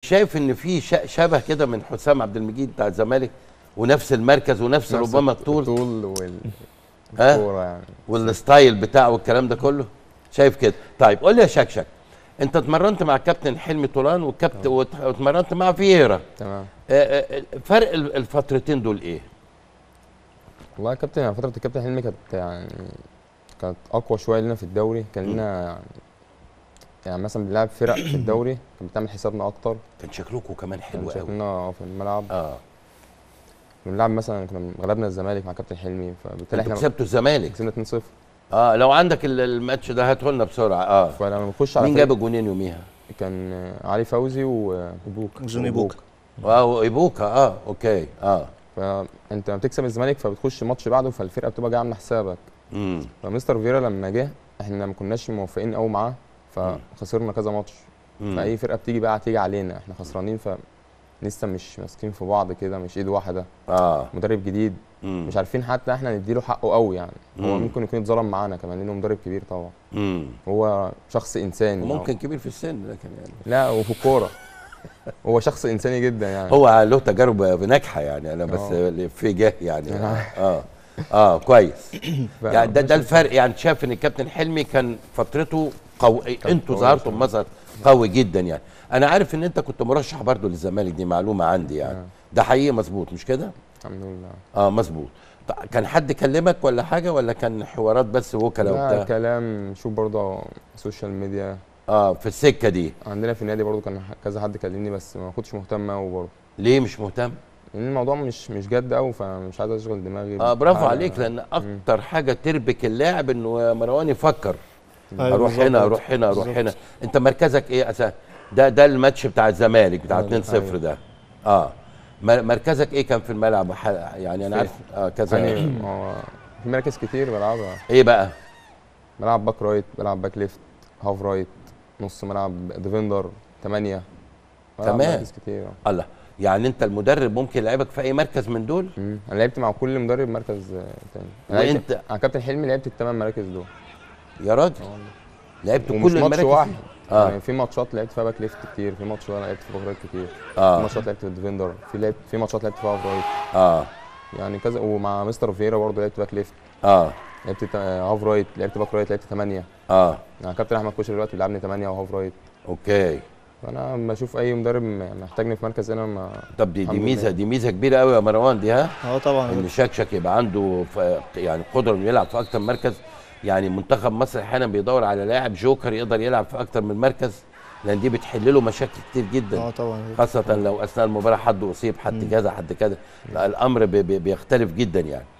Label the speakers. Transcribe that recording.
Speaker 1: شايف ان في ش- شبه كده من حسام عبد المجيد بتاع الزمالك ونفس المركز ونفس
Speaker 2: نفس
Speaker 1: ربما الطول
Speaker 2: الطول وال
Speaker 1: ها؟
Speaker 2: الكورة يعني
Speaker 1: والستايل بتاعه والكلام ده كله شايف كده طيب قول لي يا شكشك انت اتمرنت مع الكابتن حلمي طولان والكابتن وات- واتمرنت مع فييرا
Speaker 2: تمام
Speaker 1: آه، آه، فرق ال- الفترتين دول ايه
Speaker 2: والله يا كابتن يعني فترة الكابتن حلمي كانت يعني كانت أقوى شوية لنا في الدوري كان لنا يعني يعني مثلا بنلعب فرق في الدوري كانت بتعمل حسابنا أكتر
Speaker 1: كان شكلكم كمان
Speaker 2: كان
Speaker 1: حلو قوي
Speaker 2: شكلنا في الملعب
Speaker 1: اه
Speaker 2: بنلعب مثلا كنا غلبنا الزمالك مع كابتن حلمي فبالتالي
Speaker 1: انتوا
Speaker 2: احنا
Speaker 1: كسبتوا الزمالك
Speaker 2: كسبنا 2-0
Speaker 1: اه لو عندك ال- الماتش ده هاته لنا بسرعه اه
Speaker 2: فلما بنخش على
Speaker 1: مين
Speaker 2: فريق-
Speaker 1: جاب الجونين يوميها
Speaker 2: كان علي فوزي وبوك
Speaker 3: جوني بوك
Speaker 1: اه ايبوكا اه اوكي اه
Speaker 2: فانت لما بتكسب الزمالك فبتخش ماتش بعده فالفرقه بتبقى جايه عامله حسابك
Speaker 1: امم
Speaker 2: فمستر فيرا لما جه احنا ما كناش موافقين قوي معاه فخسرنا كذا ماتش فاي فرقه بتيجي بقى هتيجي علينا احنا خسرانين ف لسه مش ماسكين في بعض كده مش ايد واحده
Speaker 1: اه
Speaker 2: مدرب جديد
Speaker 1: مم.
Speaker 2: مش عارفين حتى احنا نديله حقه قوي يعني هو
Speaker 1: مم.
Speaker 2: ممكن يكون اتظلم معانا كمان لانه مدرب كبير طبعا
Speaker 1: امم
Speaker 2: هو شخص انساني
Speaker 1: ممكن كبير في السن لكن يعني
Speaker 2: لا وفي الكوره هو شخص انساني جدا يعني
Speaker 1: هو له تجارب ناجحه يعني انا بس
Speaker 2: آه.
Speaker 1: في جه يعني
Speaker 2: أنا
Speaker 1: اه اه كويس
Speaker 2: ف-
Speaker 1: يعني ده ده الفرق يعني شايف ان الكابتن حلمي كان فترته قوي انتوا
Speaker 2: قوي
Speaker 1: ظهرتوا
Speaker 2: فعلا.
Speaker 1: بمظهر قوي جدا يعني انا عارف ان انت كنت مرشح برضو للزمالك دي معلومه عندي يعني
Speaker 2: آه.
Speaker 1: ده حقيقي مظبوط مش كده
Speaker 2: الحمد لله
Speaker 1: اه مظبوط طب كان حد كلمك ولا حاجه ولا كان حوارات بس وكلاء
Speaker 2: لا
Speaker 1: وبتاع
Speaker 2: كلام شوف برضه سوشيال ميديا
Speaker 1: اه في السكه دي
Speaker 2: عندنا في النادي برضه كان كذا حد كلمني بس ما كنتش مهتم قوي برضه
Speaker 1: ليه مش مهتم
Speaker 2: لان الموضوع مش مش جد قوي فمش عايز اشغل دماغي
Speaker 1: اه برافو
Speaker 2: بحاجة.
Speaker 1: عليك لان اكتر حاجه تربك اللاعب انه مروان يفكر
Speaker 3: أيوة
Speaker 1: اروح
Speaker 3: بالظبط.
Speaker 1: هنا اروح هنا اروح
Speaker 3: بالظبط.
Speaker 1: هنا انت مركزك ايه اساسا ده ده الماتش بتاع الزمالك بتاع 2-0
Speaker 2: أيوة.
Speaker 1: ده اه مر- مركزك ايه كان في الملعب ح- يعني انا
Speaker 2: في-
Speaker 1: عارف اه كذا
Speaker 2: يعني هو في مراكز كتير بلعبها
Speaker 1: ايه بقى
Speaker 2: بلعب باك رايت بلعب باك ليفت هاف رايت نص ملعب ديفندر 8
Speaker 1: تمام.
Speaker 2: مراكز كتير آه.
Speaker 1: الله يعني انت المدرب ممكن يلعبك في اي مركز من دول
Speaker 2: مم. انا لعبت مع كل مدرب مركز آه، تاني أنا لعبت-
Speaker 1: وانت
Speaker 2: مع كابتن حلمي لعبت الثمان مراكز دول
Speaker 1: يا راجل لعبت
Speaker 2: ومش
Speaker 1: كل
Speaker 2: ماتش
Speaker 1: المراكز
Speaker 2: واحد
Speaker 1: اه
Speaker 2: يعني في ماتشات لعبت فيها باك ليفت كتير في ماتشات لعبت فيها باك رايت كتير في
Speaker 1: اه
Speaker 2: ماتشات لعبت في الديفندر في لعبت في ماتشات لعبت فيها هاف رايت
Speaker 1: اه
Speaker 2: يعني كذا ومع مستر فييرا برضه لعبت باك ليفت
Speaker 1: اه
Speaker 2: لعبت تا- هاف رايت لعبت باك رايت لعبت 8
Speaker 1: اه
Speaker 2: يعني كابتن احمد كوشر دلوقتي بيلعبني 8 وهاف رايت
Speaker 1: اوكي
Speaker 2: فانا لما اشوف اي مدرب محتاجني في مركز هنا ما
Speaker 1: طب دي دي
Speaker 2: الحمد
Speaker 1: ميزه
Speaker 2: لله.
Speaker 1: دي ميزه كبيره قوي يا مروان دي ها
Speaker 3: اه طبعا
Speaker 1: ان شكشك يبقى عنده ف- يعني قدره انه يلعب في اكتر من مركز يعني منتخب مصر احيانا بيدور على لاعب جوكر يقدر يلعب في اكتر من مركز لان دي بتحل له مشاكل كتير جدا
Speaker 3: اه طبعا
Speaker 1: خاصة لو أثناء المباراة حد أصيب حد كذا حد كذا لا الأمر بي بي بيختلف جدا يعني